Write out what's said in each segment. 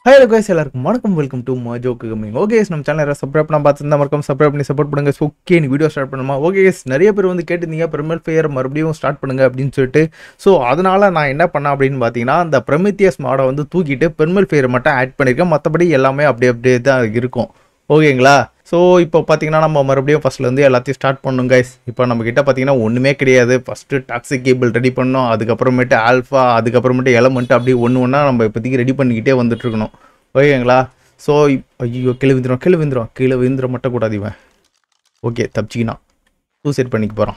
Hello guys எல்லாருக்கும் வணக்கம் welcome to மஜோக்கு கம்மிங் ஓகே நம்ம சேனல் யாராவது சப்ஸ்கிரைப் பண்ண பார்த்துருந்தா மறக்காம சப்ஸ்கிரைப் பண்ணி சப்போர்ட் பண்ணுங்க ஓகே நீ வீடியோ ஸ்டார்ட் பண்ணுமா ஓகே நிறைய பேர் வந்து கேட்டிருந்தீங்க பிரமல் ஃபேயர் மறுபடியும் ஸ்டார்ட் பண்ணுங்க அப்படின்னு சொல்லிட்டு ஸோ அதனால நான் என்ன பண்ணேன் அப்படின்னு பார்த்தீங்கன்னா அந்த ப்ரமித்தியஸ் மாடை வந்து தூக்கிட்டு பெர்மல் ஃபேயர் மட்டும் ஆட் பண்ணியிருக்கேன் மற்றபடி எல்லாமே அப்படியே அப்படியே தான் இருக்கும் ஓகேங்களா ஸோ இப்போ பார்த்தீங்கன்னா நம்ம மறுபடியும் ஃபஸ்ட்லேருந்து எல்லாத்தையும் ஸ்டார்ட் பண்ணணும் கைஸ் இப்போ நம்ம கிட்ட பார்த்தீங்கன்னா ஒன்றுமே கிடையாது ஃபஸ்ட்டு டாக்ஸிக் கேபிள் ரெடி பண்ணோம் அதுக்கப்புறமேட்டு ஆல்ஃபா அதுக்கப்புறமேட்டு எலமெண்ட் அப்படி ஒன்று ஒன்றா நம்ம இப்போதைக்கு ரெடி பண்ணிக்கிட்டே வந்துட்டு இருக்கணும் ஓகேங்களா ஸோ ஐயோ கீழே விந்துடும் கீழே விந்துடும் கீழே விந்துட மட்டும் கூடாது இவன் ஓகே தப்பிச்சிக்கினா சூசைட் பண்ணிக்க போகிறான்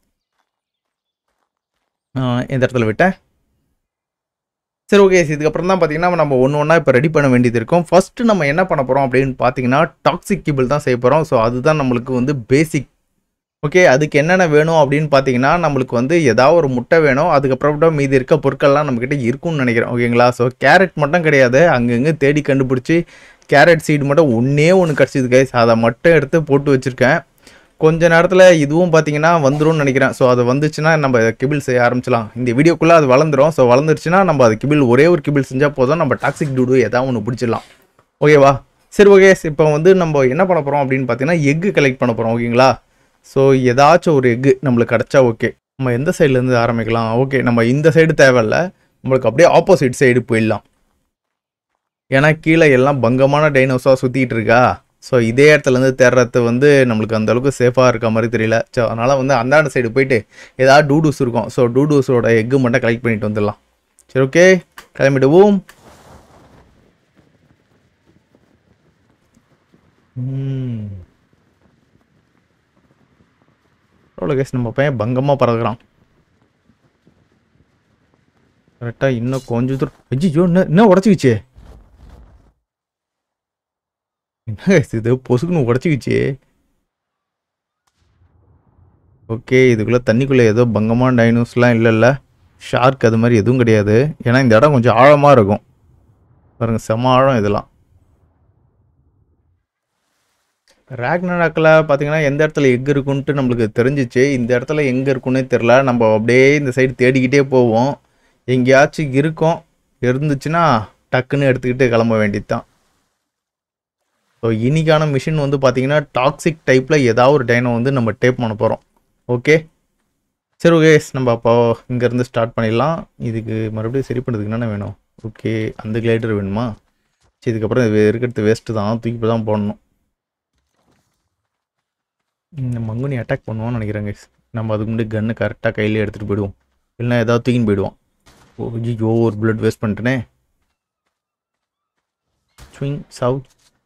எந்த இடத்துல விட்டேன் சரி ஓகே இதுக்கப்புறம் தான் பார்த்தீங்கன்னா நம்ம ஒன்று ஒன்றா இப்போ ரெடி பண்ண வேண்டியது இருக்கும் ஃபஸ்ட்டு நம்ம என்ன பண்ண போகிறோம் அப்படின்னு பார்த்தீங்கன்னா டாக்ஸிக் கேபிள் தான் செய்ய போகிறோம் ஸோ அதுதான் நம்மளுக்கு வந்து பேசிக் ஓகே அதுக்கு என்னென்ன வேணும் அப்படின்னு பார்த்தீங்கன்னா நம்மளுக்கு வந்து ஏதாவது ஒரு முட்டை வேணும் அதுக்கப்புறம் மீதி இருக்க பொருட்கள்லாம் நம்மக்கிட்ட இருக்கும்னு நினைக்கிறேன் ஓகேங்களா ஸோ கேரட் மட்டும் கிடையாது அங்கங்கே தேடி கண்டுபிடிச்சி கேரட் சீடு மட்டும் ஒன்றே ஒன்று கிடச்சிது கைஸ் அதை மட்டும் எடுத்து போட்டு வச்சுருக்கேன் கொஞ்ச நேரத்தில் இதுவும் பார்த்தீங்கன்னா வந்துரும்னு நினைக்கிறேன் ஸோ அது வந்துச்சுன்னா நம்ம கிபிள் செய்ய ஆரம்பிச்சலாம் இந்த வீடியோக்குள்ளே அது வளர்ந்துரும் ஸோ வளர்ந்துருச்சுன்னா நம்ம அது கிபிள் ஒரே ஒரு கிபிள் செஞ்சால் போதும் நம்ம டாக்ஸிக் டூடு ஏதாவது ஒன்று பிடிச்சிடலாம் ஓகேவா சரி ஓகே இப்போ வந்து நம்ம என்ன பண்ண போகிறோம் அப்படின்னு பார்த்தீங்கன்னா எக்கு கலெக்ட் பண்ண போகிறோம் ஓகேங்களா ஸோ ஏதாச்சும் ஒரு எக்கு நம்மளுக்கு கிடச்சா ஓகே நம்ம எந்த சைட்லேருந்து ஆரம்பிக்கலாம் ஓகே நம்ம இந்த சைடு தேவையில்ல நம்மளுக்கு அப்படியே ஆப்போசிட் சைடு போயிடலாம் ஏன்னா கீழே எல்லாம் பங்கமான டைனோஸாக சுற்றிட்டு இருக்கா ஸோ இதே இடத்துலேருந்து தேடுறது வந்து நம்மளுக்கு அந்த அளவுக்கு சேஃபாக இருக்க மாதிரி தெரியல ஸோ அதனால் வந்து அந்தாண்ட சைடு போயிட்டு ஏதாவது டூடூஸ் இருக்கும் ஸோ டூடூஸோட எக்கு மட்டும் கலெக்ட் பண்ணிட்டு வந்துடலாம் சரி ஓகே கிளம்பிடுவோம் ம் எவ்வளோ கேஸ் நம்ம பையன் பங்கமாக பறக்குறான் கரெக்டாக இன்னும் கொஞ்சம் தூரம் ஐயோ என்ன என்ன உடச்சிக்கிச்சே என்ன guys இது பொசுக்குன்னு உடச்சிக்கிச்சு ஓகே இதுக்குள்ளே தண்ணிக்குள்ளே ஏதோ பங்கமான டைனோஸ்லாம் இல்லைல்ல ஷார்க் அது மாதிரி எதுவும் கிடையாது ஏன்னா இந்த இடம் கொஞ்சம் ஆழமாக இருக்கும் பாருங்க செம ஆழம் இதெல்லாம் ரேக்னராக்கில் பார்த்தீங்கன்னா எந்த இடத்துல எக் இருக்குன்ட்டு நம்மளுக்கு தெரிஞ்சிச்சு இந்த இடத்துல எங்கே இருக்குன்னே தெரில நம்ம அப்படியே இந்த சைடு தேடிக்கிட்டே போவோம் எங்கேயாச்சும் இருக்கும் இருந்துச்சுன்னா டக்குன்னு எடுத்துக்கிட்டு கிளம்ப வேண்டியது தான் ஸோ இன்னைக்கான மிஷின் வந்து பார்த்தீங்கன்னா டாக்ஸிக் டைப்பில் ஏதாவது ஒரு டைனோ வந்து நம்ம டேப் பண்ண போகிறோம் ஓகே சரி ஓகே நம்ம அப்போ இங்கேருந்து ஸ்டார்ட் பண்ணிடலாம் இதுக்கு மறுபடியும் சரி பண்ணுறதுக்கு என்னென்ன வேணும் ஓகே அந்த கிளைடர் வேணுமா சரி இதுக்கப்புறம் இது இருக்கிறது வேஸ்ட்டு தான் தூக்கி தான் போடணும் இந்த மங்குனி அட்டாக் பண்ணுவோம்னு நினைக்கிறேன் guys. நம்ம அதுக்கு முன்னாடி கன்று கரெக்டாக கையிலே எடுத்துகிட்டு போயிடுவோம் இல்லைன்னா ஏதாவது தூக்கின்னு போயிடுவோம் ஓ ஐயோ ஒரு புல்லட் வேஸ்ட் பண்ணிட்டேனே ஸ்விங் சவுத்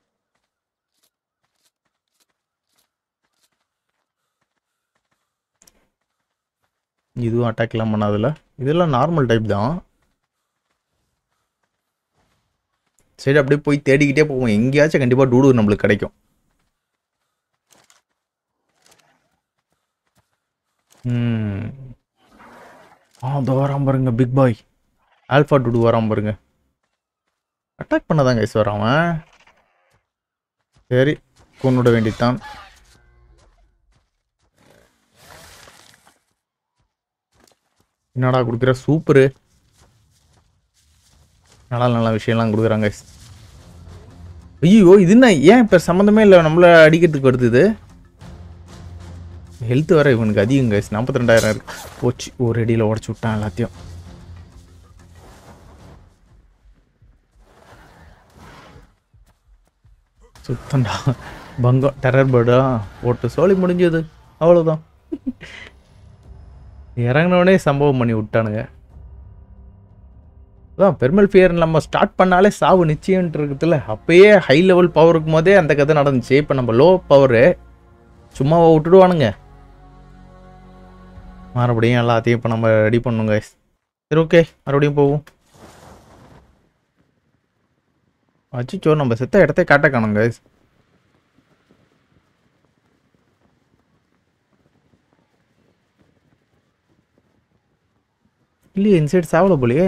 இதுவும் அட்டாக்லாம் பண்ணாதில்ல இதெல்லாம் நார்மல் டைப் தான் சரி அப்படியே போய் தேடிக்கிட்டே போவோம் எங்கேயாச்சும் கண்டிப்பாக டூடு நம்மளுக்கு கிடைக்கும் ம் ஆ அதோ வரான் பாருங்க பிக் பாய் ஆல்ஃபா டூடு வரான் பாருங்க அட்டாக் பண்ணதாங்க கைஸ் வரான் அவன் சரி கொண்டுட வேண்டியதுதான் என்னடா கொடுக்குற சூப்பரு நல்லா நல்ல விஷயம்லாம் கொடுக்குறாங்க ஐயோ இது என்ன ஏன் இப்போ சம்மந்தமே இல்லை நம்மள அடிக்கிறதுக்கு வருது இது ஹெல்த் வேற இவனுக்கு அதிகம் கைஸ் நாற்பத்தி ரெண்டாயிரம் இருக்கு போச்சு ஒரு அடியில் உடச்சி விட்டான் எல்லாத்தையும் சுத்தண்டா பங்கம் டெரர் பேர்டா போட்டு சோழி முடிஞ்சது அவ்வளோதான் இறங்கினோடனே சம்பவம் பண்ணி விட்டானுங்க அதான் பெருமல் ஃபியர் நம்ம ஸ்டார்ட் பண்ணாலே சாவு நிச்சயம்ன்ட்டு இருக்குதுல்ல அப்பயே ஹை லெவல் பவர் இருக்கும் போதே அந்த கதை நடந்துச்சு இப்போ நம்ம லோ பவரு சும்மாவா விட்டுடுவானுங்க மறுபடியும் எல்லாத்தையும் இப்போ நம்ம ரெடி பண்ணுங்க சரி ஓகே மறுபடியும் போவோம் அச்சிச்சோ நம்ம செத்த இடத்த காட்ட காணுங்க இல்லையே இன்சைட் சாவல போலையே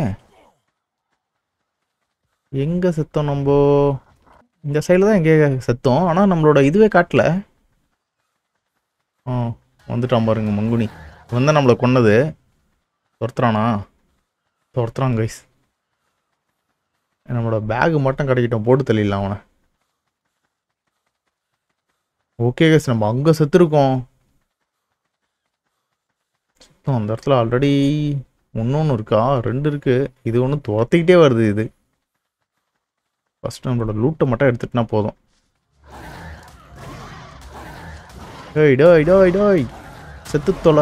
எங்கே செத்தோம் நம்ம இந்த சைடில் தான் எங்கே செத்தோம் ஆனால் நம்மளோட இதுவே காட்டல ஆ வந்துட்டான் பாருங்க மங்குனி இவன் தான் நம்மளை கொன்னது துரத்துறானா துரத்துறான் கைஸ் நம்மளோட பேகு மட்டும் கிடைக்கட்டும் போட்டு தள்ளிடலாம் அவனை ஓகே கேஸ் நம்ம அங்கே செத்துருக்கோம் சுத்தம் அந்த இடத்துல ஆல்ரெடி இன்னொன்று இருக்கா ரெண்டு இருக்கு இது ஒன்று துரத்திக்கிட்டே வருது இது ஃபர்ஸ்ட் நம்மளோட லூட்டை மட்டும் எடுத்துட்டுனா போதும் டேய் டேய் டேய் டேய் செத்து தொலை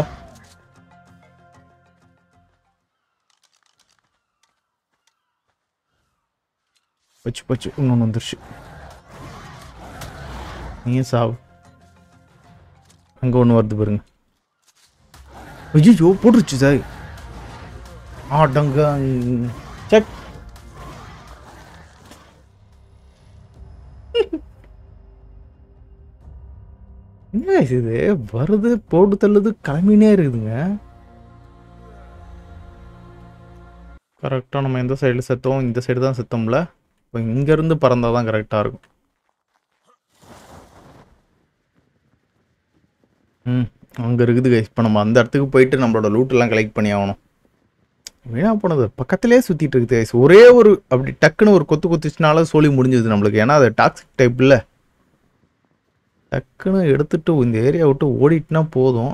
போச்சு போச்சு இன்னொன்று வந்துருச்சு நீ சாவு அங்கே ஒன்று வருது பாருங்க ஐயோ போட்டுருச்சு சார் ஆட்டங்க செக் என்ன guys இது வருது போட்டு தள்ளுது கிளம்பினே இருக்குதுங்க கரெக்டாக நம்ம எந்த சைடில் செத்தோம் இந்த சைடு தான் செத்தோம்ல இப்போ இங்கேருந்து பறந்தால் தான் கரெக்டாக இருக்கும் ம் அங்கே இருக்குது கைஸ் இப்போ நம்ம அந்த இடத்துக்கு போயிட்டு நம்மளோட லூட்டெல்லாம் கலெக்ட் பண்ணி ஆகணும் வீணா போனது பக்கத்திலே சுற்றிட்டு இருக்குது கைஸ் ஒரே ஒரு அப்படி டக்குன்னு ஒரு கொத்து குத்துச்சுனால சோலி முடிஞ்சது நம்மளுக்கு ஏன்னா அது டாக்ஸிக் டைப் இல்லை டக்குன்னு எடுத்துட்டு இந்த ஏரியா விட்டு ஓடிட்டுனா போதும்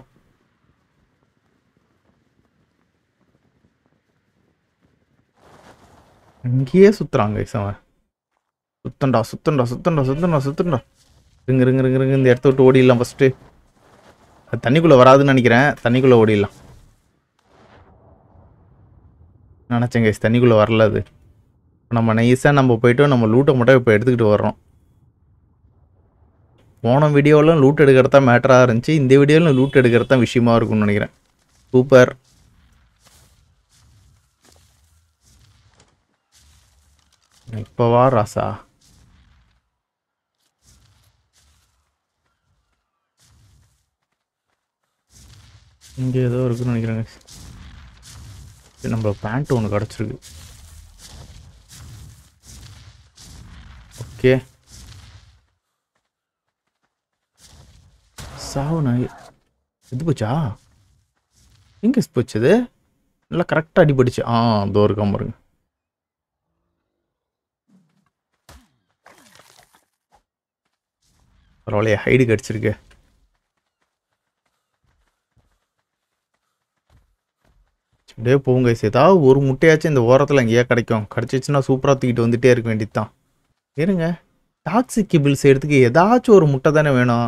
இங்கேயே சுத்துறாங்க கைஸ் அவன் சுத்தண்டா சுத்தண்டா சுத்தண்டா சுத்தண்டா சுத்தண்டா இருங்க இருங்க இருங்க இருங்க இந்த இடத்த விட்டு ஓடிடலாம் ஃபஸ்ட்டு அது தண்ணிக்குள்ளே வராதுன்னு நினைக்கிறேன் தண்ணிக்குள்ளே ஓடிடலாம் நினச்சேன் கைஸ் தண்ணிக்குள்ளே வரல அது நம்ம நைஸாக நம்ம போயிட்டு நம்ம லூட்டை மட்டும் இப்போ எடுத்துக்கிட்டு வர்றோம் போன வீடியோவில் லூட் எடுக்கிறது தான் மேட்டராக இருந்துச்சு இந்த வீடியோவில் லூட் எடுக்கிறது தான் விஷயமா இருக்கும்னு நினைக்கிறேன் சூப்பர் இப்போ வா ராசா இங்கே ஏதோ இருக்குன்னு நினைக்கிறேங்க சரி, நம்ம பேண்ட் ஒன்று கிடச்சிருக்கு ஓகே சாவு நாய் இது போச்சா எங்கே போச்சு இது நல்லா கரெக்டாக அடிபட்டுச்சு ஆ இதோ இருக்காம பாருங்க பரவாயில்லையே ஹைடு கிடச்சிருக்கு அப்படியே போங்க guys. ஏதாவது ஒரு முட்டையாச்சும் இந்த ஓரத்தில் எங்கேயா கிடைக்கும் கிடச்சிச்சுன்னா சூப்பராக தூக்கிட்டு வந்துட்டே இருக்க வேண்டியது தான் இருங்க டாக்ஸிக் கிபிள் செய்கிறதுக்கு ஏதாச்சும் ஒரு முட்டை தானே வேணும்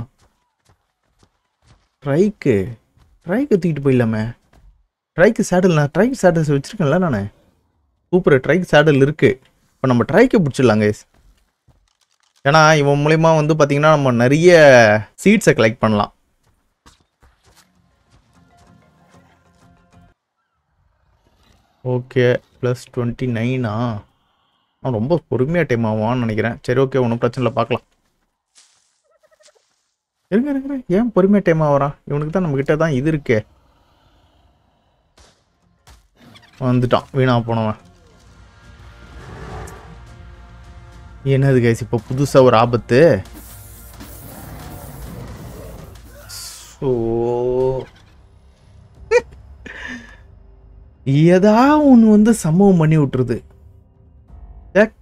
ட்ரைக்கு ட்ரைக்கு தூக்கிட்டு போயிடலாமே ட்ரைக்கு சேடல் நான் ட்ரைக்கு சேடல்ஸ் வச்சுருக்கேன்ல நான் சூப்பர் ட்ரைக்கு சேடல் இருக்குது இப்போ நம்ம ட்ரைக்கு பிடிச்சிடலாம் கைஸ் ஏன்னா இவன் மூலிமா வந்து பார்த்தீங்கன்னா நம்ம நிறைய சீட்ஸை கலெக்ட் பண்ணலாம் ஓகே ப்ளஸ் டுவெண்ட்டி நைனா அவன் ரொம்ப பொறுமையாக டைம் ஆவான்னு நினைக்கிறேன் சரி ஓகே ஒன்றும் பிரச்சனை இல்லை பார்க்கலாம் இருங்க இருங்க இருங்க. ஏன் பொறுமையாக டைம் ஆகிறான் இவனுக்கு தான் நம்மக்கிட்ட தான் இது இருக்கே வந்துட்டான் வீணா போனவன் என்னது கைஸ் இப்போ புதுசாக ஒரு ஆபத்து ஸோ ஏதா ஒன்று வந்து சம்பவம் பண்ணி விட்டுருது ஏக்.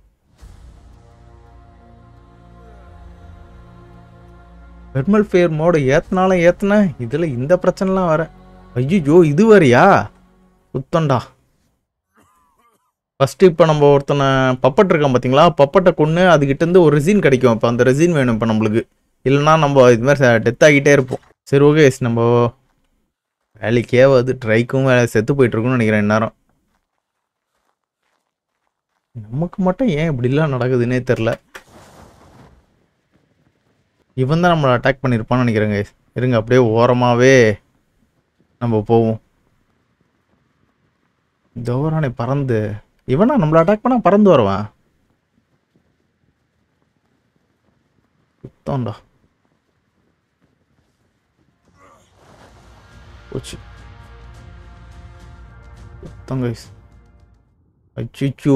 தெர்மல் ஃபேர் மோட ஏத்தினாலும் ஏத்தினேன் இதில் இந்த பிரச்சனைலாம் வர ஐயோ இது வரையா சுத்தண்டா ஃபஸ்ட்டு இப்போ நம்ம ஒருத்தனை பப்பட் இருக்கான் பார்த்தீங்களா பப்பட்டை கொன்று அதுக்கிட்டேருந்து ஒரு ரெசின் கிடைக்கும் இப்போ அந்த ரெசின் வேணும் இப்போ நம்மளுக்கு இல்லைன்னா நம்ம இது மாதிரி டெத் ஆகிட்டே இருப்போம் சரி ஓகே நம்ம வேலைக்கே வந்து ட்ரைக்கும் வேலை செத்து போயிட்டுருக்குன்னு நினைக்கிறேன் இந்நேரம் நமக்கு மட்டும் ஏன் இப்படிலாம் நடக்குதுன்னே தெரில இவன் தான் நம்மளை அட்டாக் பண்ணியிருப்பான்னு நினைக்கிறேங்க இருங்க அப்படியே ஓரமாகவே நம்ம போவோம் தோரானே பறந்து இவனா நம்மளை அட்டாக் பண்ணா பறந்து வருவான் சுத்தம்டா போச்சு சுத்தம் கைஸ் அச்சிச்சோ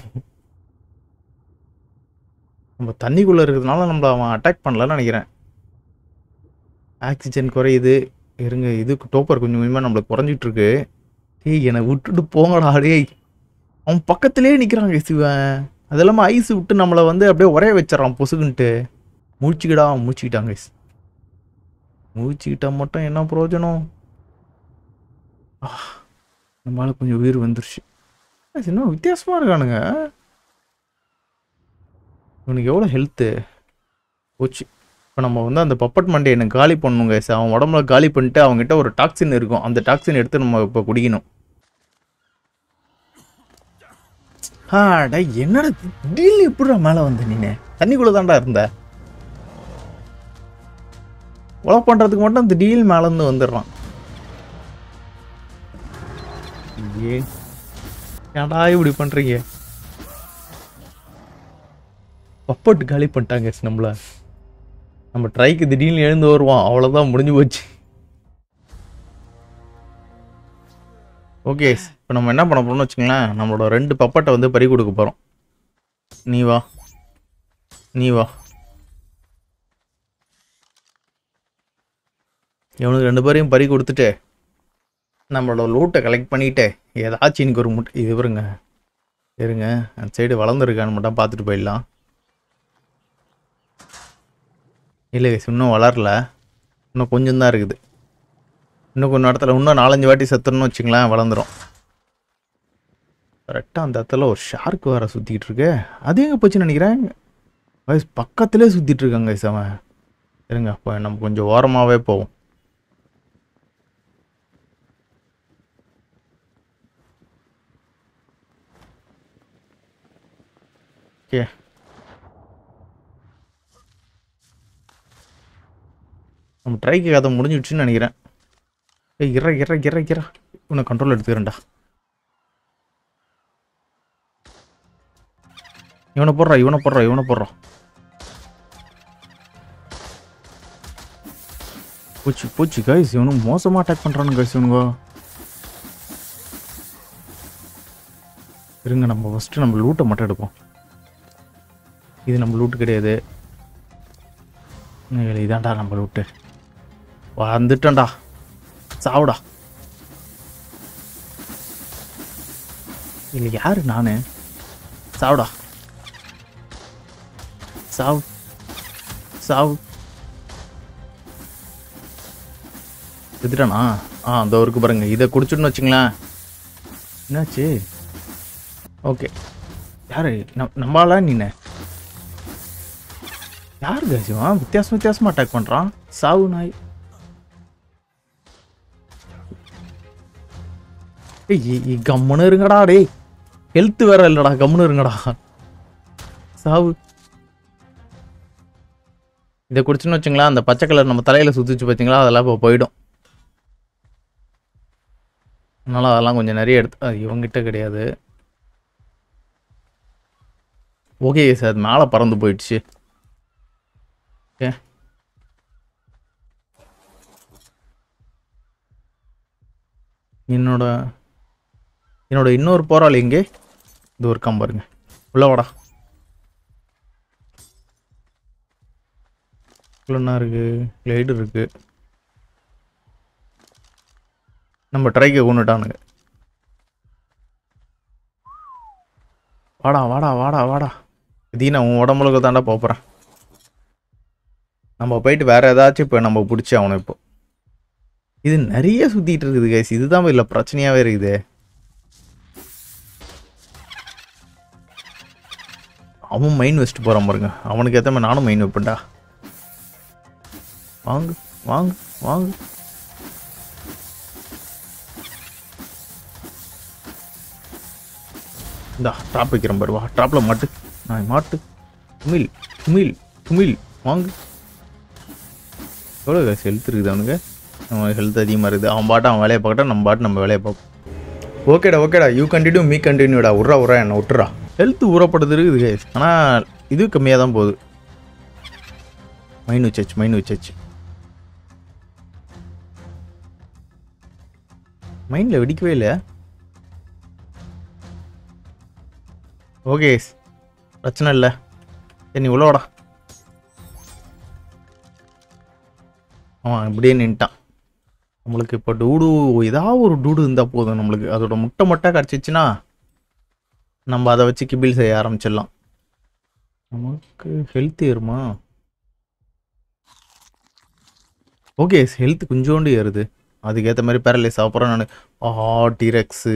நம்ம தண்ணிக்குள்ளே இருக்கிறதுனால நம்மள அவன் அட்டாக் பண்ணலன்னு நினைக்கிறேன் ஆக்சிஜன் குறையுது இருங்க இது டோப்பர் கொஞ்சம் கொஞ்சமாக நம்மளுக்கு குறைஞ்சிட்டு இருக்கு டேய் என்னை விட்டுட்டு போங்கடா டேய் அவன் பக்கத்திலே நிற்கிறான் சிவன் அது இல்லாமல் ஐஸ் விட்டு நம்மளை வந்து அப்படியே உரைய வச்சிடறான் பொசுக்குன்ட்டு முழிச்சுக்கிடா முழிச்சுக்கிட்டாங்க கைஸ் முழிச்சுக்கிட்டா மட்டும் என்ன பிரயோஜனம் ஆ, நம்மளால கொஞ்சம் உயிர் வந்துருச்சு guys, என்ன வித்தியாசமாக இருக்கானுங்க இவனுக்கு எவ்வளோ ஹெல்த்து போச்சு இப்போ நம்ம வந்து அந்த பப்பட் மண்டே எனக்கு காலி பண்ணணும் கைஸ் அவன் உடம்புல காலி பண்ணிட்டு அவங்ககிட்ட ஒரு டாக்ஸின் இருக்கும் அந்த டாக்ஸின் எடுத்து நம்ம இப்போ குடிக்கணும் ஆடா என்னடா திடீர்னு எப்படிடா மேலே வந்த நீனு தண்ணிக்குள்ளே தான்டா இருந்த கொலை பண்ணுறதுக்கு மட்டும் திடீர்னு மேலேருந்து வந்துடுறான் ஏ ஏன்டா இப்படி பண்ணுறீங்க பப்பட்டு காலி பண்ணிட்டாங்க guys நம்மள நம்ம ட்ரைக்கு திடீர்னு எழுந்து வருவான் அவ்வளோதான் முடிஞ்சு போச்சு ஓகே இப்போ நம்ம என்ன பண்ண போறோம்னு வச்சுங்களேன் நம்மளோட ரெண்டு பப்பட்டை வந்து பறி கொடுக்க போகிறோம் நீ வா நீ வா இவனுக்கு ரெண்டு பேரையும் பறி கொடுத்துட்டு நம்மளோட லூட்டை கலெக்ட் பண்ணிட்டு ஏதாச்சும் இன்னைக்கு ஒரு முட்டை இது இருங்க இருங்க அந்த சைடு வளர்ந்துருக்கான்னு மட்டும் பார்த்துட்டு போயிடலாம் இல்லை guys, இன்னும் வளரல இன்னும் கொஞ்சம் தான் இருக்குது இன்னும் கொஞ்சம் இடத்துல இன்னும் நாலஞ்சு வாட்டி செத்துறோம்னு வச்சுங்களேன் வளர்ந்துரும் கரெக்டாக அந்த இடத்துல ஒரு ஷார்க் வேற சுற்றிக்கிட்டு இருக்கு அது எங்கே போச்சுன்னு நினைக்கிறேன் வயசு பக்கத்திலே சுற்றிட்டு இருக்காங்க guys அவன் இருங்க அப்போ நம்ம கொஞ்சம் ஓரமாகவே போவோம் ஓகே நம்ம ட்ரைக்கு கதை முடிஞ்சிடுச்சுன்னு நினைக்கிறேன் ஏய் இற இற இற இற உன்னை கண்ட்ரோல் எடுத்துக்கிறேன்டா இவனை போடுறா இவனை போடுறா இவனை போடுறா போச்சு போச்சு கைஸ் இவனும் மோசமாக அட்டாக் பண்ணுறானு கைஸ் இவனுங்க இருங்க நம்ம ஃபஸ்ட்டு நம்ம லூட்டை மட்டும் எடுப்போம் இது நம்ம லூட்டு கிடையாது இன்னும் இதான்டா நம்ம லூட்டு வந்துட்டேன்டா சாவுடா இல்லை யாரு நானு சாவுடா சாவு சாவு எடுத்துட்டானா ஆ அந்த இருக்கு பாருங்க இதை குடிச்சுன்னு வச்சுங்களேன் என்னாச்சு ஓகே யாரு நம் நம்மளா நீனு யாரு காசிவன் வித்தியாசம் வித்தியாசமா அட்டாக் பண்றான் சாவு நாய் ஏய் இ- இ- கம்முன்னு இருங்கடா டேய் ஹெல்த் வேற இல்லடா கம்முன்னு இருங்கடா சாவு இதை குடிச்சுன்னு வச்சுங்களேன் அந்த பச்சை கலர் நம்ம தலையில சுத்திச்சு பார்த்தீங்களா அதெல்லாம் இப்போ போயிடும் அதனால அதெல்லாம் கொஞ்சம் நிறைய எடுத்து அது இவங்கிட்ட கிடையாது ஓகே சார் மேலே பறந்து போயிடுச்சு ஓகே என்னோட என்னோட இன்னொரு போராளி எங்கே இது ஒரு பாருங்க உள்ள வாடா உள்ள என்ன இருக்கு லைடு இருக்கு நம்ம ட்ரைக்கை கொண்டுட்டானுங்க வாடா வாடா வாடா வாடா தீனா உன் உடம்புலக்கு தாண்டா போகிறேன் நம்ம போயிட்டு வேற ஏதாச்சும் இப்போ நம்ம பிடிச்சி அவனை இப்போ இது நிறைய சுத்திட்டு இருக்குது கைஸ் இதுதான் இல்லை பிரச்சனையாவே இருக்குது அவன் மைண்ட் வச்சுட்டு போறான் பாருங்க அவனுக்கு ஏற்ற மாதிரி நானும் மைண்ட் வைப்பேன்டா வாங்கு வாங்கு வாங்கு இந்தா ட்ராப் வைக்கிறேன் பாரு வா ட்ராப்பில் மாட்டு நான் மாட்டு துமில் துமில் துமில் வாங்கு எவ்வளோ காசு ஹெல்த் இருக்குது அவனுக்கு நம்ம ஹெல்த் அதிகமாக இருக்குது அவன் பாட்டு அவன் வேலையை பார்க்கட்டா நம்ம பாட்டு நம்ம வேலையை பார்ப்போம் ஓகேடா ஓகேடா யூ கண்டினியூ மீ கண்டினியூடா உட்றா உட்றா என்ன விட்டுறா ஹெல்த் ஊறப்படுது இருக்குது guys. ஆனால் இது கம்மியாக தான் போகுது மைன் வச்சாச்சு மைன் வச்சாச்சு மைண்டில் வெடிக்கவே இல்லை ஓகே பிரச்சனை இல்லை சரி நீ உள்ள வாடா அவன் இப்படியே நின்ட்டான் நம்மளுக்கு இப்போ டூடு ஏதாவது ஒரு டூடு இருந்தால் போதும் நம்மளுக்கு அதோட முட்டை முட்டை கிடச்சிச்சின்னா நம்ம அதை வச்சு கிபில் செய்ய ஆரம்பிச்சிடலாம் நமக்கு ஹெல்த் ஏறுமா ஓகே ஹெல்த் கொஞ்சோண்டு ஏறுது அதுக்கேற்ற மாதிரி பேரலைஸ் அப்புறம் நான் ஆஹா டிரெக்ஸு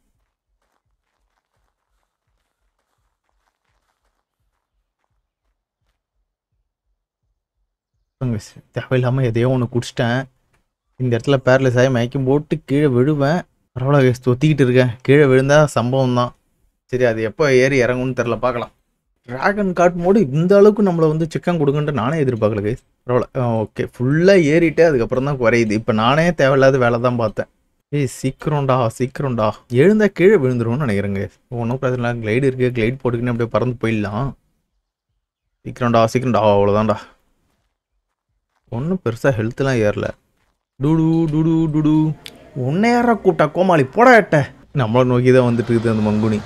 தேவையில்லாமல் எதையோ ஒன்று குடிச்சிட்டேன் இந்த இடத்துல பேரலைஸ் ஆகி மயக்கம் போட்டு கீழே விழுவேன் பரவாயில்ல guys, தொத்திக்கிட்டு இருக்கேன் கீழே விழுந்தா சம்பவம் தான் சரி அது எப்போ ஏறி இறங்கும்னு தெரில பார்க்கலாம் ட்ராகன் காட் மோடு இந்த அளவுக்கு நம்மளை வந்து சிக்கன் கொடுக்குன்ட்டு நானே எதிர்பார்க்கல கைஸ் பரவாயில்ல ஓகே ஃபுல்லாக ஏறிட்டு அதுக்கப்புறம் தான் குறையுது இப்போ நானே தேவையில்லாத வேலை தான் பார்த்தேன் ஏய் சீக்கிரம்டா சீக்கிரம்டா எழுந்தா கீழே விழுந்துருவோம்னு நினைக்கிறேங்க ஒன்றும் பிரச்சனை இல்லை கிளைடு இருக்குது கிளைட் போட்டுக்கின்னு அப்படியே பறந்து போயிடலாம் சீக்கிரம்டா சீக்கிரம்டா அவ்வளோதான்டா ஒன்றும் பெருசாக ஹெல்த்லாம் ஏறல டுடு டுடு டுடு ஒன்னே ஏற கூட்டா கோமாளி போடா எட்ட நம்மளை நோக்கி தான் வந்துட்டு இருக்குது அந்த மங்குனி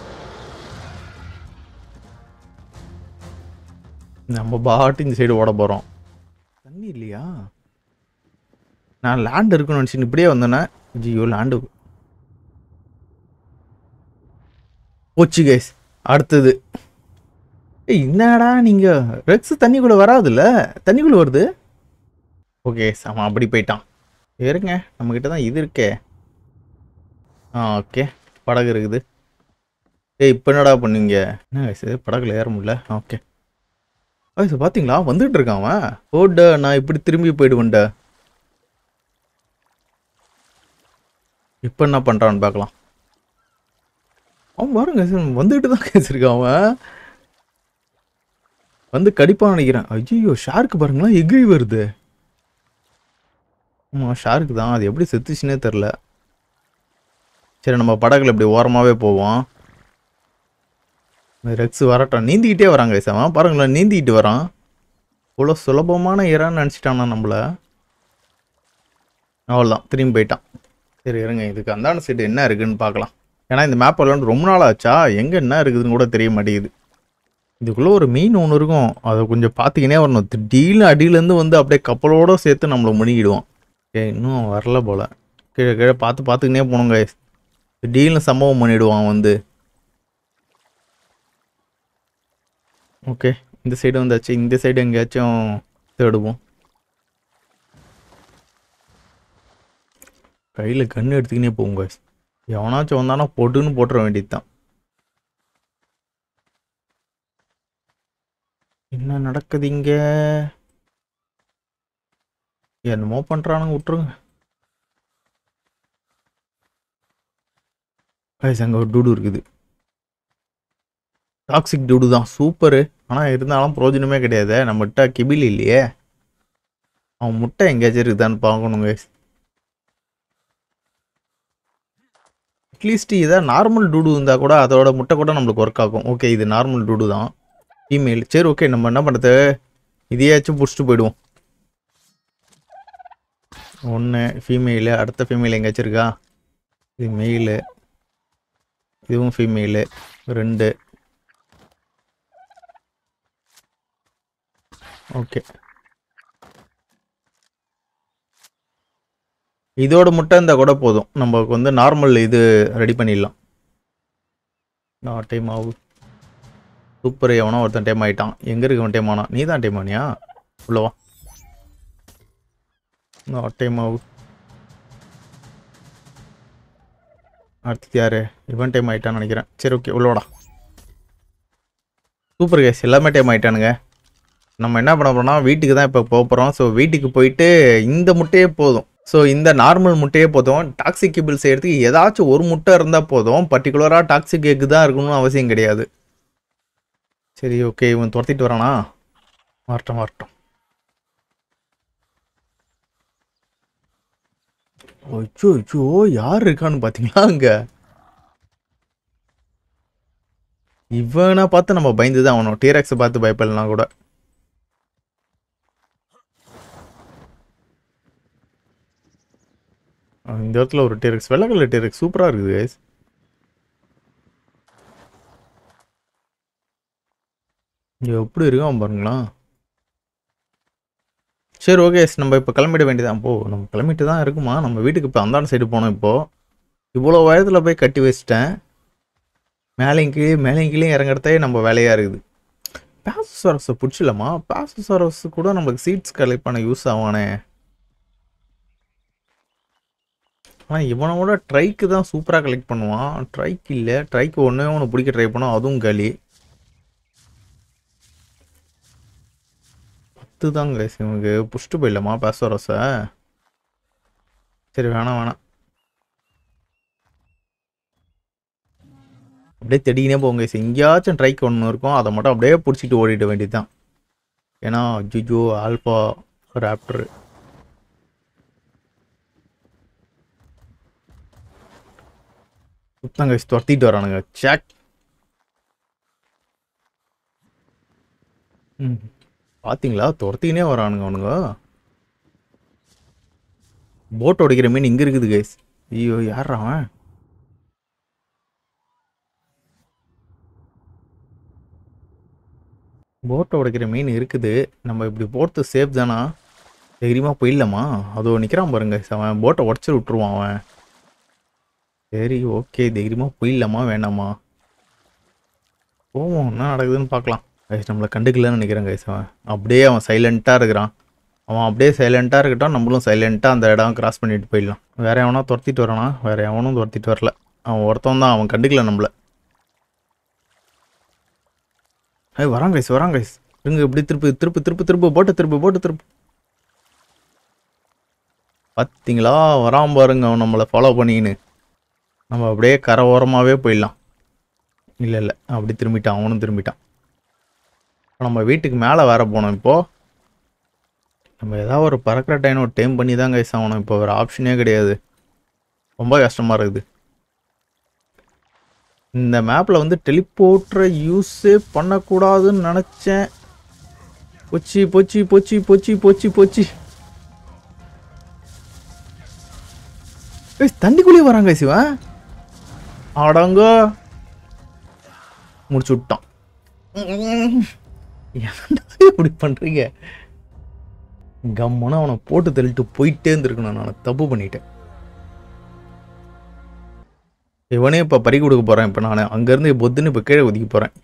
நம்ம பாட்டு இந்த சைடு ஓட போகிறோம் தண்ணி இல்லையா நான் லேண்ட் இருக்குன்னு நினச்சின்னு இப்படியே வந்தேனே ஐயோ லேண்டு போச்சு கைஸ் அடுத்தது ஏய் என்னடா நீங்கள் ரெக்ஸ் தண்ணிக்குள்ளே வராதுல்ல தண்ணிக்குள்ளே வருது ஓகே அவன் அப்படி போயிட்டான் இருங்க நம்மக்கிட்ட தான் இது இருக்கே ஆ ஓகே படகு இருக்குது ஏய் இப்போ என்னடா பண்ணீங்க என்ன guys இது படகுல ஏற முடியல ஓகே அது பார்த்தீங்களா வந்துட்டு இருக்கான் அவன் ஓட நான் இப்படி திரும்பி போயிடுவேன்டா இப்போ என்ன பண்ணுறான்னு பார்க்கலாம் அவன் பாருங்க சார் வந்துட்டு தான் கேசிருக்கான் அவன் வந்து கடிப்பான்னு நினைக்கிறேன் ஐயோ ஷார்க்கு பாருங்களேன் எகிரி வருது ஆமாம் ஷார்க்கு தான் அது எப்படி செத்துச்சுன்னே தெரில சரி நம்ம படகுல இப்படி ஓரமாகவே போவோம் ரெக்ஸ் வரட்டும் நீந்திக்கிட்டே வராங்க அவன் பாருங்களேன் நீந்திக்கிட்டு வரான் இவ்வளோ சுலபமான இறான்னு நினச்சிட்டானா நம்மள அவ்வளோதான் திரும்பி போயிட்டான் சரி இருங்க இதுக்கு அந்தாண்ட சைடு என்ன இருக்குன்னு பார்க்கலாம் ஏன்னா இந்த மேப் விளாண்டு ரொம்ப நாள் ஆச்சா எங்கே என்ன இருக்குதுன்னு கூட தெரிய மாட்டேங்குது இதுக்குள்ளே ஒரு மீன் ஒன்று இருக்கும் அதை கொஞ்சம் பார்த்துக்கினே வரணும் திடீர்னு அடியிலேருந்து வந்து அப்படியே கப்பலோட சேர்த்து நம்மளை முழுகிடுவோம் ஏ இன்னும் வரல போல் கீழே கீழே பார்த்து பார்த்துக்கினே போகணுங்க திடீர்னு சம்பவம் பண்ணிவிடுவான் வந்து ஓகே இந்த சைடு வந்தாச்சு இந்த சைடு எங்கேயாச்சும் தேடுவோம் கையில் கன்று எடுத்துக்கினே போங்க எவனாச்சும் வந்தானா பொட்டுன்னு போட்டுற வேண்டியது தான் என்ன நடக்குது இங்க என்னமோ பண்றானுங்க விட்டுருங்க கைஸ் அங்கே ஒரு டூடு இருக்குது டாக்ஸிக் டூடு தான் சூப்பரு ஆனால் இருந்தாலும் பிரயோஜனமே கிடையாது நம்மகிட்ட கிபில் இல்லையே அவன் முட்டை எங்கேயாச்சும் இருக்குதான்னு பார்க்கணுங்க அட்லீஸ்ட் இதை நார்மல் டூடு இருந்தால் கூட அதோட முட்டை கூட நம்மளுக்கு ஒர்க் ஆகும் ஓகே இது நார்மல் டூடு தான் ஃபீமேல் சரி ஓகே நம்ம என்ன பண்ணுறது இதையாச்சும் பிடிச்சிட்டு போயிடுவோம் ஒன்று ஃபீமேலு அடுத்த ஃபீமேல் எங்கேயாச்சும் இருக்கா இது மெயிலு இதுவும் ஃபீமேலு ரெண்டு ஓகே இதோட முட்டை இருந்தால் கூட போதும் நமக்கு வந்து நார்மல் இது ரெடி பண்ணிடலாம் நான் டைம் ஆகும் சூப்பர் எவனோ ஒருத்தன் டைம் ஆகிட்டான் எங்கே இருக்கவன் டைம் ஆனா நீ தான் டைம் ஆனியா உள்ளவா நான் டைம் ஆகும் அடுத்தது யாரு இவன் டைம் ஆகிட்டான்னு நினைக்கிறேன் சரி ஓகே உள்ளோடா சூப்பர் கேஸ் எல்லாமே டைம் ஆகிட்டானுங்க நம்ம என்ன பண்ண போறோம்னா வீட்டுக்கு தான் இப்போ போக போகிறோம் ஸோ வீட்டுக்கு போயிட்டு இந்த முட்டையே போதும் ஸோ இந்த நார்மல் முட்டையே போதும் டாக்ஸிக் கேபிள் செய்யறதுக்கு ஏதாச்சும் ஒரு முட்டை இருந்தால் போதும் பர்டிகுலராக டாக்ஸிக் எக் தான் இருக்கணும்னு அவசியம் கிடையாது சரி ஓகே இவன் துரத்திட்டு வரானா வரட்டும் வரட்டும் அச்சோ அச்சோ யார் இருக்கான்னு பார்த்தீங்களா அங்க இவனை பார்த்து நம்ம பயந்து தான் ஆகணும் டீரெக்ஸை பார்த்து பயப்படலாம் கூட அஹ் இந்த இடத்துல ஒரு டீரெக்ஸ் வெள்ளை கலர் டீரெக்ஸ் சூப்பராக இருக்குது guys. இங்க எப்படி இருக்கான் பாருங்களா சரி ஓகே நம்ம இப்போ கிளம்பிட வேண்டியதான் போ நம்ம கிளம்பிட்டு தான் இருக்குமா நம்ம வீட்டுக்கு இப்போ அந்தாண்ட சைடு போனோம் இப்போது இவ்வளோ உயரத்தில் போய் கட்டி வச்சிட்டேன் மேலேயும் கீழே மேலேயும் கீழே இறங்குறதே நம்ம வேலையாக இருக்குது பேசோசரஸை பிடிச்சிடலாமா பேசோசரஸ் கூட நம்மளுக்கு சீட்ஸ் கலெக்ட் பண்ண யூஸ் ஆவானே ஆனால் இவனோட ட்ரைக்கு தான் சூப்பராக கலெக்ட் பண்ணுவான் ட்ரைக் இல்லை ட்ரைக்கு ஒன்றே ஒன்று பிடிக்க ட்ரை பண்ணோம் அதுவும் களி பத்து தான் கைஸ் இவனுக்கு புஷ்ட்டு போயிடலாமா பேசோரஸை சரி வேணாம் வேணாம் அப்படியே தேடிக்கினே போங்க கைஸ் எங்கேயாச்சும் ட்ரைக் ஒன்று இருக்கும் அதை மட்டும் அப்படியே பிடிச்சிட்டு ஓடிட வேண்டியது தான் ஏன்னா ஜிஜோ ஆல்ஃபா ராப்டர் சுத்தம் கைஸ் துரத்திட்டு வரானுங்க சேக் ம் பார்த்தீங்களா துரத்தினே வரானுங்க அவனுங்க போட் உடைக்கிற மீன் இங்கே இருக்குது கைஸ் ஐயோ யாரா அவன் போட்டை உடைக்கிற மீன் இருக்குது நம்ம இப்படி போட்டு சேஃப் தானா தைரியமாக போயிடலாமா அதோ நிற்கிறான் பாருங்க அவன் போட்டை உடச்சி விட்ருவான் அவன் சரி ஓகே தைரியமாக போயிடலாமா வேணாமா போவோம் என்ன நடக்குதுன்னு பார்க்கலாம் கைஸ் நம்மளை கண்டுக்கலன்னு நினைக்கிறேன் கைஸ் அவன் அப்படியே அவன் சைலண்ட்டாக இருக்கிறான் அவன் அப்படியே சைலண்ட்டாக இருக்கட்டும் நம்மளும் சைலண்ட்டாக அந்த இடம் கிராஸ் பண்ணிட்டு போயிடலாம் வேற எவனா துரத்திட்டு வரானா வேற எவனும் துரத்திட்டு வரல அவன் ஒருத்தன் தான் அவன் கண்டுக்கல நம்மள ஏய் வரான் கைஸ் வரான் கைஸ் இருங்க இப்படி திருப்பு திருப்பு திருப்பு திருப்பு போட்டு திருப்பு போட்டு திருப்பு பார்த்தீங்களா வரான் பாருங்க அவன் நம்மளை ஃபாலோ பண்ணிக்கின்னு நம்ம அப்படியே கரை ஓரமாகவே போயிடலாம் இல்லை இல்லை அப்படி திரும்பிட்டான் அவனும் திரும்பிட்டான் இப்ப நம்ம வீட்டுக்கு மேலே வேற போனோம் இப்போது நம்ம ஏதாவது ஒரு பறக்கிற டைம் ஒரு டைம் பண்ணி தான் கைஸ் ஆகணும் இப்போ வேறு ஆப்ஷனே கிடையாது ரொம்ப கஷ்டமாக இருக்குது இந்த மேப்பில் வந்து டெலிபோர்ட்டரை யூஸே பண்ணக்கூடாதுன்னு நினச்சேன் போச்சு போச்சு போச்சு போச்சு போச்சு போச்சு ஏய், தண்ணிக்குள்ளேயே வராங்க சிவன் அடங்க முடிச்சு விட்டான் ஏன்டா இப்படி பண்றீங்க கம்முன்னு அவனை போட்டு தள்ளிட்டு போயிட்டே இருந்திருக்கணும் நான் தப்பு பண்ணிட்டேன் இவனே இப்போ பறி கொடுக்க போறேன் இப்போ நான் அங்கேருந்து பொத்துன்னு இப்போ கீழே ஒதுக்கி போறேன்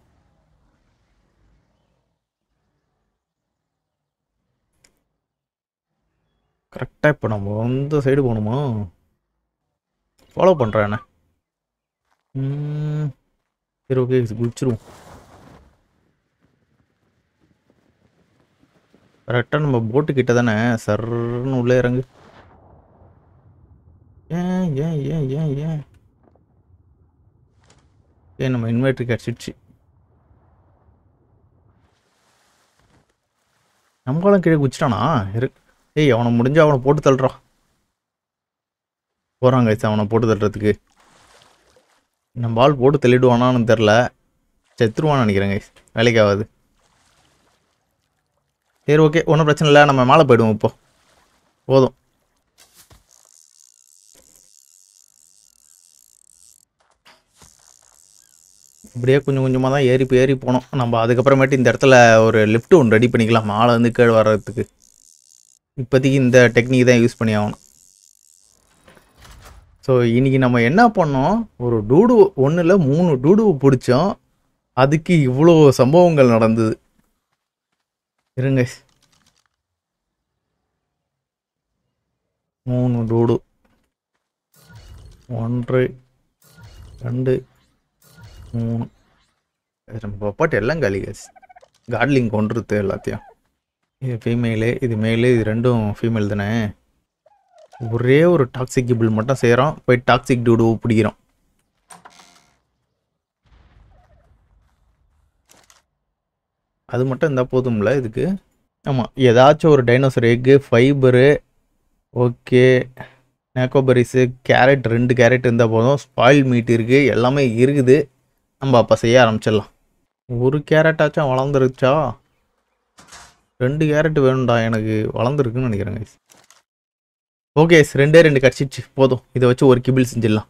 கரெக்டாக இப்போ நம்ம அந்த சைடு போகணுமா ஃபாலோ பண்ணுறேன் என்ன ம், சரி ஓகே குளிச்சிருவோம் கரெக்டாக நம்ம போட்டு கிட்ட தானே சர்ன்னு உள்ளே இறங்கு ஏன் ஏன் ஏன் ஏன் ஏன் ஏன் நம்ம இன்வெர்டர் கிடச்சிடுச்சு நம்மளும் கீழே குச்சிட்டானா இரு ஏய் அவனை முடிஞ்சா அவனை போட்டு தள்ளுறான் போகிறாங்க அவனை போட்டு தள்ளுறதுக்கு நம்ம பால் போட்டு தள்ளிடுவானான்னு தெரில செத்துருவான்னு நினைக்கிறேன் கைஸ் வேலைக்கு ஆகாது சரி ஓகே ஒன்றும் பிரச்சனை இல்லை நம்ம மேலே போயிடுவோம் இப்போ போதும் இப்படியே கொஞ்சம் கொஞ்சமாக தான் ஏறி போய் ஏறி போனோம் நம்ம அதுக்கப்புறமேட்டு இந்த இடத்துல ஒரு லிஃப்ட் ஒன்று ரெடி பண்ணிக்கலாம் மேலே வந்து கீழே வர்றதுக்கு இப்போதைக்கு இந்த டெக்னிக் தான் யூஸ் பண்ணி ஆகணும் ஸோ இன்னைக்கு நம்ம என்ன பண்ணோம் ஒரு டூடு ஒன்றில் மூணு டூடுவை பிடிச்சோம் அதுக்கு இவ்வளோ சம்பவங்கள் நடந்தது இருங்க மூணு டூடு ஒன்று ரெண்டு மூணு நம்ம பாட்டு எல்லாம் காலி கேஸ் காட்லிங் கொண்டுருது எல்லாத்தையும் இது ஃபீமேலு இது மேலு இது ரெண்டும் ஃபீமேல் தானே ஒரே ஒரு டாக்ஸிக் கிபிள் மட்டும் செய்கிறோம் போய் டாக்ஸிக் டூடு பிடிக்கிறோம் அது மட்டும் இருந்தால் போதும்ல இதுக்கு ஆமாம் ஏதாச்சும் ஒரு டைனோசர் எக்கு ஃபைபரு ஓகே நேக்கோபரிஸு கேரட் ரெண்டு கேரட் இருந்தால் போதும் ஸ்பாயில் மீட் இருக்குது எல்லாமே இருக்குது நம்ம அப்போ செய்ய ஆரம்பிச்சிடலாம் ஒரு கேரட்டாச்சும் வளர்ந்துருச்சா ரெண்டு கேரட் வேணும்டா எனக்கு வளர்ந்துருக்குன்னு நினைக்கிறேன் guys. ஓகே ரெண்டே ரெண்டு கடிச்சிடுச்சு போதும் இதை வச்சு ஒரு கிபிள் செஞ்சிடலாம்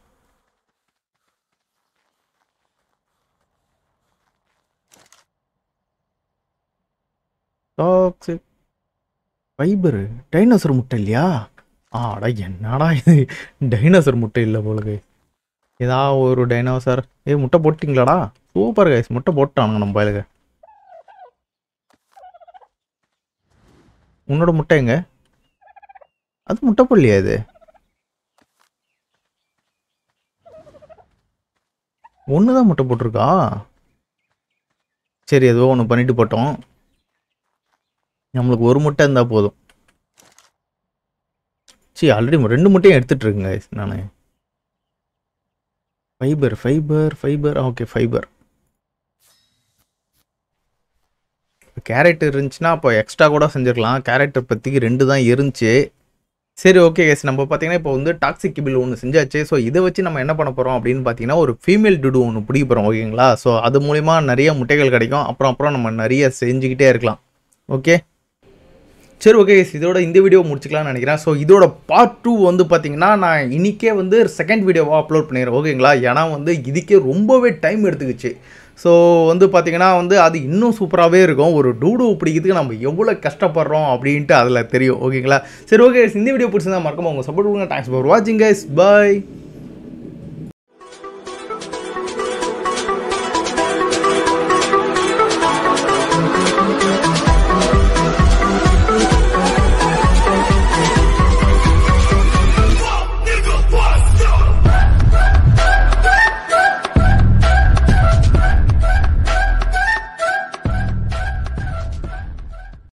டாக்ஸிக் ஃபைபரு டைனோசர் முட்டை இல்லையா ஆடா என்னடா இது டைனோசர் முட்டை இல்லை போலுக்கு ஏதா ஒரு டைனோசர் ஏய் முட்டை போட்டிங்களாடா சூப்பர் கைஸ் முட்டை போட்டானுங்க நம்ம பயலுக்கு உன்னோட முட்டை எங்க அது முட்டை போடலையா இது ஒன்று தான் முட்டை போட்டிருக்கா சரி ஏதோ ஒன்று பண்ணிட்டு போட்டோம் நம்மளுக்கு ஒரு முட்டை இருந்தால் போதும் சரி ஆல்ரெடி ரெண்டு முட்டையும் எடுத்துட்டு இருக்குங்க நான் fibre fibre fibre okay fibre carrot இருந்துச்சுன்னா அப்போ எக்ஸ்ட்ரா கூட செஞ்சுருக்கலாம் கேரட் பற்றிக்கு ரெண்டு தான் இருந்துச்சு சரி ஓகே கேஸ் நம்ம பார்த்தீங்கன்னா இப்போ வந்து டாக்ஸிக் கிபிள் ஒன்று செஞ்சாச்சு ஸோ இதை வச்சு நம்ம என்ன பண்ண போகிறோம் அப்படின்னு பார்த்தீங்கன்னா ஒரு ஃபீமேல் டுடு ஒன்று பிடிக்க போகிறோம் ஓகேங்களா ஸோ அது மூலிமா நிறைய முட்டைகள் கிடைக்கும் அப்புறம் அப்புறம் நம்ம நிறைய செஞ்சுக்கிட்டே இருக்கலாம் ஓகே சரி ஓகே இதோட இந்த வீடியோ முடிச்சுக்கலாம்னு நினைக்கிறேன் ஸோ இதோட பார்ட் டூ வந்து பார்த்தீங்கன்னா நான் இன்னிக்கே வந்து செகண்ட் வீடியோவாக அப்லோட் பண்ணிடுறேன் ஓகேங்களா ஏன்னா வந்து இதுக்கே ரொம்பவே டைம் எடுத்துக்கிச்சு ஸோ வந்து பார்த்தீங்கன்னா வந்து அது இன்னும் சூப்பராகவே இருக்கும் ஒரு டூடு பிடிக்கிறதுக்கு நம்ம எவ்வளோ கஷ்டப்படுறோம் அப்படின்ட்டு அதில் தெரியும் ஓகேங்களா சரி ஓகே இந்த வீடியோ பிடிச்சிருந்தா மறக்காம உங்கள் சப்போர்ட் கொடுங்க தேங்க்ஸ் ஃபார் வாட்சிங் கைஸ் பாய்